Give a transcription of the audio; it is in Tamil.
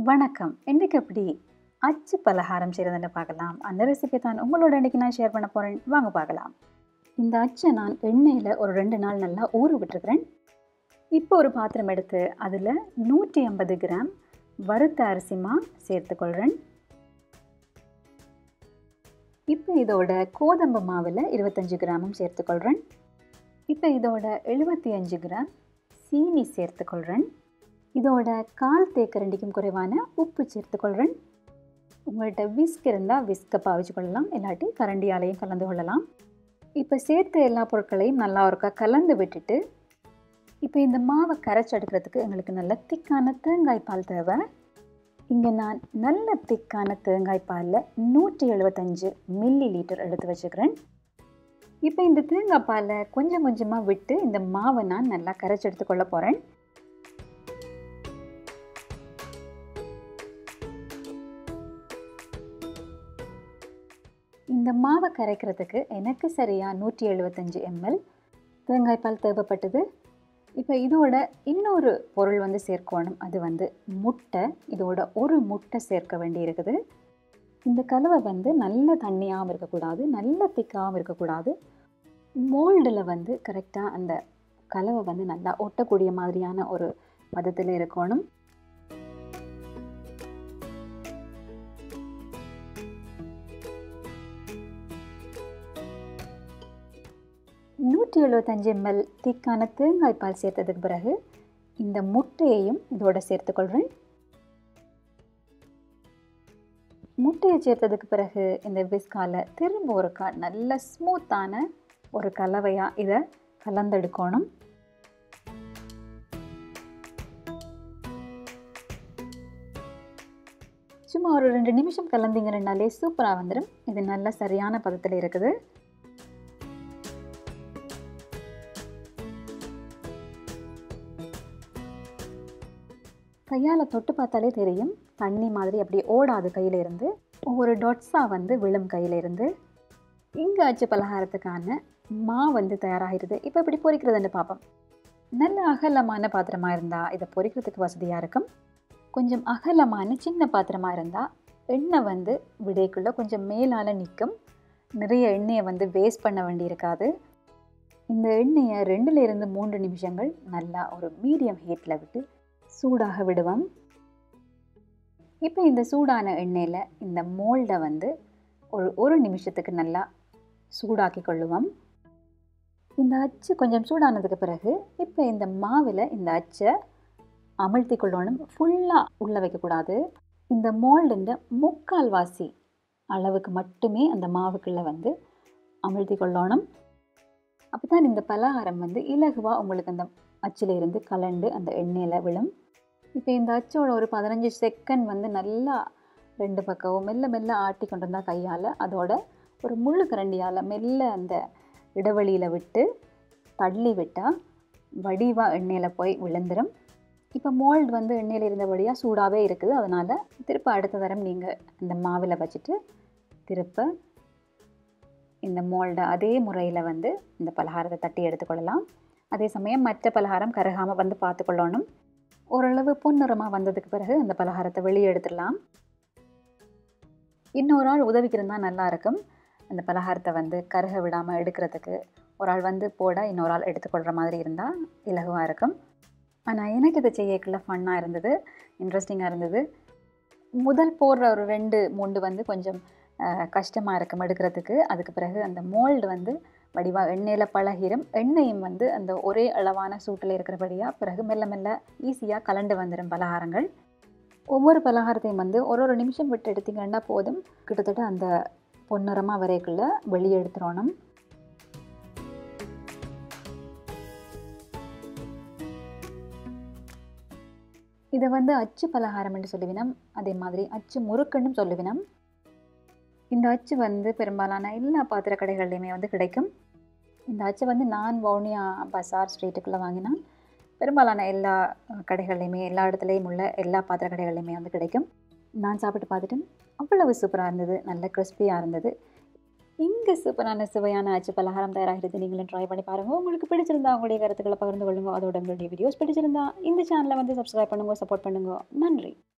வணக்கம் இன்றைக்கு எப்படி அச்சு பலகாரம் செய்கிறதுன்னு பார்க்கலாம் அந்த ரெசிபி தான் உங்களோட இன்றைக்கி நான் ஷேர் பண்ண போகிறேன் வாங்க பார்க்கலாம் இந்த அச்சை நான் எண்ணெயில் ஒரு ரெண்டு நாள் நல்லா ஊற விட்டுருக்கிறேன் இப்போ ஒரு பாத்திரம் எடுத்து அதில் நூற்றி ஐம்பது கிராம் வறுத்த அரிசிமா சேர்த்துக்கொள்கிறேன் இப்போ இதோட கோதம்பு மாவில் இருபத்தஞ்சு கிராமும் சேர்த்துக்கொள்கிறேன் இப்போ இதோட எழுபத்தி அஞ்சு கிராம் சீனி சேர்த்துக்கொள்கிறேன் இதோட கால் தேக்கரண்டிக்கும் குறைவான உப்பு சேர்த்துக்கொள்கிறேன் உங்கள்கிட்ட விஸ்க் இருந்தால் விஸ்கை பாவிச்சு கொள்ளலாம் இல்லாட்டி கரண்டியாலையும் கலந்து கொள்ளலாம் இப்போ சேர்த்த எல்லா பொருட்களையும் நல்லா ஒருக்கா கலந்து விட்டுட்டு இப்போ இந்த மாவை கரைச்சி எடுக்கிறதுக்கு எங்களுக்கு நல்ல திக்கான தேங்காய் பால் தேவை இங்கே நான் நல்ல திக்கான தேங்காய் பாலில் நூற்றி எழுபத்தஞ்சு மில்லி லிட்டர் எடுத்து வச்சுக்கிறேன் இப்போ இந்த தேங்காய் பாலை கொஞ்சம் கொஞ்சமாக விட்டு இந்த மாவை நான் நல்லா கரைச்சி எடுத்துக்கொள்ள போகிறேன் இந்த மாவை கரைக்கிறதுக்கு எனக்கு சரியாக நூற்றி எழுபத்தஞ்சு எம்எல் தேங்காய் பால் தேவைப்பட்டது இப்போ இதோட இன்னொரு பொருள் வந்து சேர்க்கணும் அது வந்து முட்டை இதோட ஒரு முட்டை சேர்க்க வேண்டி இருக்குது இந்த கலவை வந்து நல்ல தண்ணியாகவும் இருக்கக்கூடாது நல்ல திக்காகவும் இருக்கக்கூடாது மோல்டில் வந்து கரெக்டாக அந்த கலவை வந்து நல்லா ஒட்டக்கூடிய மாதிரியான ஒரு பதத்தில் இருக்கணும் நூற்றி எழுபத்தஞ்சு எம்எல் திக்கான தேங்காய் பால் சேர்த்ததுக்கு பிறகு இந்த முட்டையையும் இதோட சேர்த்துக்கொள்கிறேன் முட்டையை சேர்த்ததுக்கு பிறகு இந்த விஸ்கால திரும்ப ஒரு கா நல்ல ஸ்மூத்தான ஒரு கலவையாக இதை கலந்தெடுக்கணும் சும்மா ஒரு ரெண்டு நிமிஷம் கலந்தீங்கன்னாலே சூப்பராக வந்துடும் இது நல்ல சரியான பதத்தில் இருக்குது கையால் தொட்டு பார்த்தாலே தெரியும் தண்ணி மாதிரி அப்படியே ஓடாது கையில் இருந்து ஒவ்வொரு டொட்ஸாக வந்து விழும் கையில் இருந்து இங்கே அச்சு பலகாரத்துக்கான மா வந்து தயாராகிடுது இப்போ இப்படி பொரிக்கிறதுன்னு பார்ப்போம் நல்ல அகலமான பாத்திரமாக இருந்தால் இதை பொரிக்கிறதுக்கு வசதியாக இருக்கும் கொஞ்சம் அகலமான சின்ன பாத்திரமாக இருந்தால் எண்ணெய் வந்து விடைக்குள்ளே கொஞ்சம் மேலால் நிற்கும் நிறைய எண்ணெயை வந்து வேஸ்ட் பண்ண வேண்டியிருக்காது இந்த எண்ணெயை ரெண்டுலேருந்து மூன்று நிமிஷங்கள் நல்லா ஒரு மீடியம் ஹீட்டில் விட்டு சூடாக விடுவோம் இப்போ இந்த சூடான எண்ணெயில் இந்த மோல்டை வந்து ஒரு ஒரு நிமிஷத்துக்கு நல்லா சூடாக்கி கொள்ளுவோம் இந்த அச்சு கொஞ்சம் சூடானதுக்கு பிறகு இப்போ இந்த மாவில் இந்த அச்சை அமிழ்த்தி கொள்ளணும் ஃபுல்லாக உள்ளே வைக்கக்கூடாது இந்த மோல்டுன்ற முக்கால் வாசி அளவுக்கு மட்டுமே அந்த மாவுக்குள்ளே வந்து அமிழ்த்தி கொள்ளணும் அப்போ தான் இந்த பலகாரம் வந்து இலகுவாக உங்களுக்கு அந்த அச்சிலிருந்து கலண்டு அந்த எண்ணெயில் விழும் இப்போ இந்த அச்சோட ஒரு பதினஞ்சு செகண்ட் வந்து நல்லா ரெண்டு பக்கமும் மெல்ல மெல்ல ஆட்டி கொண்டு வந்தால் கையால் அதோட ஒரு முள்ளு கரண்டியால் மெல்ல அந்த இடைவெளியில் விட்டு தள்ளி விட்டால் வடிவாக எண்ணெயில் போய் விழுந்துடும் இப்போ மோல்டு வந்து எண்ணெயில் இருந்தபடியாக சூடாகவே இருக்குது அதனால் திருப்ப அடுத்த தரம் நீங்கள் இந்த மாவில் வச்சுட்டு திருப்ப இந்த மோல்டை அதே முறையில் வந்து இந்த பலகாரத்தை தட்டி எடுத்துக்கொள்ளலாம் அதே சமயம் மற்ற பலகாரம் கருகாமல் வந்து பார்த்துக்கொள்ளணும் ஓரளவு பொன்னிறமாக வந்ததுக்கு பிறகு அந்த பலகாரத்தை வெளியே எடுத்துடலாம் இன்னொரு ஆள் உதவிக்கு இருந்தால் நல்லா இருக்கும் அந்த பலகாரத்தை வந்து கருக விடாமல் எடுக்கிறதுக்கு ஒரு ஆள் வந்து போட இன்னொரு ஆள் எடுத்துக்கொள்கிற மாதிரி இருந்தால் இலகுவாக இருக்கும் ஆனால் எனக்கு இதை செய்யக்குள்ள ஃபன்னாக இருந்தது இன்ட்ரெஸ்டிங்காக இருந்தது முதல் போடுற ஒரு ரெண்டு மூண்டு வந்து கொஞ்சம் கஷ்டமாக இருக்கும் எடுக்கிறதுக்கு அதுக்கு பிறகு அந்த மோல்டு வந்து வடிவாக எண்ணெயில் பழகிரும் எண்ணெயும் வந்து அந்த ஒரே அளவான சூட்டில் இருக்கிறபடியாக பிறகு மெல்ல மெல்ல ஈஸியாக கலண்டு வந்துடும் பலகாரங்கள் ஒவ்வொரு பலகாரத்தையும் வந்து ஒரு ஒரு நிமிஷம் விட்டு எடுத்தீங்கன்னா போதும் கிட்டத்தட்ட அந்த பொன்னிறமாக வரைக்குள்ள வெளியே எடுத்துடணும் இதை வந்து அச்சு பலகாரம் என்று சொல்லுவினம் அதே மாதிரி அச்சு முறுக்குன்னு சொல்லுவினம் இந்த அச்சு வந்து பெரும்பாலான எல்லா பாத்திர கடைகள்லையுமே வந்து கிடைக்கும் இந்த அச்சை வந்து நான் வவுனியா பசார் ஸ்ட்ரீட்டுக்குள்ளே வாங்கினான் பெரும்பாலான எல்லா கடைகள்லையுமே எல்லா இடத்துலையும் உள்ள எல்லா பாத்திர கடைகள்லையுமே வந்து கிடைக்கும் நான் சாப்பிட்டு பார்த்துட்டேன் அவ்வளவு சூப்பராக இருந்தது நல்ல கிறிஸ்பியாக இருந்தது இங்கே சூப்பரான சுவையான அச்சு பலகாரம் தயாராகிறது நீங்களும் ட்ரை பண்ணி பாருங்கள் உங்களுக்கு பிடிச்சிருந்தா உங்களுடைய கருத்துக்களை பகிர்ந்து கொள்ளுங்க அதோட உங்களுடைய வீடியோஸ் பிடிச்சிருந்தா இந்த சேனலை வந்து சப்ஸ்கிரைப் பண்ணுங்க சப்போர்ட் பண்ணுங்க நன்றி